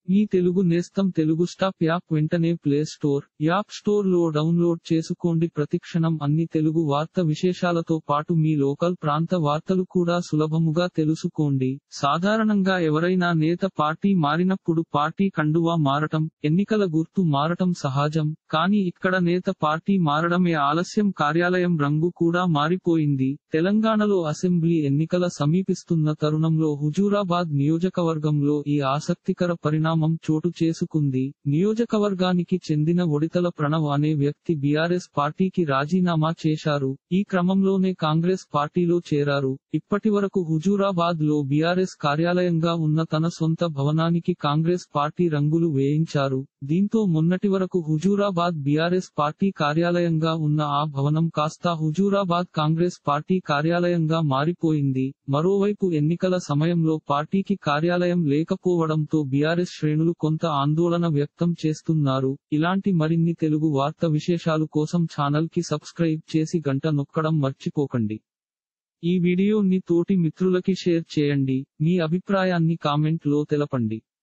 మీ తెలుగు నేస్తం Telugu stop app వెంటనే play store app store లో డౌన్లోడ్ చేసుకోండి ప్రతిక్షణం అన్ని తెలుగు వార్త విశేషాలతో పాటు మీ లోకల్ ప్రాంత వార్తలు కూడా సులభముగా తెలుసుకోండి సాధారణంగా ఎవరైనా నేత పార్టీ మారినప్పుడు పార్టీ కండువా మారటం ఎన్నికల గుర్తు మారటం సహజం కానీ ఇక్కడ నేత పార్టీ మారడమే ఆలస్యం కార్యాలయం రంగు కూడా మారిపోయింది తెలంగాణలో అసెంబ్లీ ఎన్నికల సమీపిస్తున్న తరుణంలో హుజూరాబాద్ నియోజకవర్గంలో ఈ ఆసక్తికర పరిణామం చోటు చేసుకుంది నియోజకవర్గానికి చెందిన ఒడితల ప్రణవ్ అనే వ్యక్తి బీఆర్ఎస్ పార్టీకి రాజీనామా చేశారు ఈ క్రమంలోనే కాంగ్రెస్ పార్టీలో చేరారు ఇప్పటి వరకు హుజూరాబాద్ లో బీఆర్ఎస్ కార్యాలయంగా ఉన్న తన సొంత భవనానికి కాంగ్రెస్ పార్టీ రంగులు వేయించారు దీంతో మొన్నటి వరకు హుజూరాబాద్ బీఆర్ఎస్ పార్టీ కార్యాలయంగా ఉన్న ఆ భవనం కాస్త హుజూరాబాద్ కాంగ్రెస్ పార్టీ కార్యాలయంగా మారిపోయింది మరోవైపు ఎన్నికల సమయంలో పార్టీకి కార్యాలయం లేకపోవడంతో బీఆర్ఎస్ శ్రేణులు కొంత ఆందోళన వ్యక్తం చేస్తున్నారు ఇలాంటి మరిన్ని తెలుగు వార్త విశేషాలు కోసం ఛానల్ కి సబ్స్క్రైబ్ చేసి గంట నొక్కడం మర్చిపోకండి ఈ వీడియోని తోటి మిత్రులకి షేర్ చేయండి మీ అభిప్రాయాన్ని కామెంట్ లో తెలపండి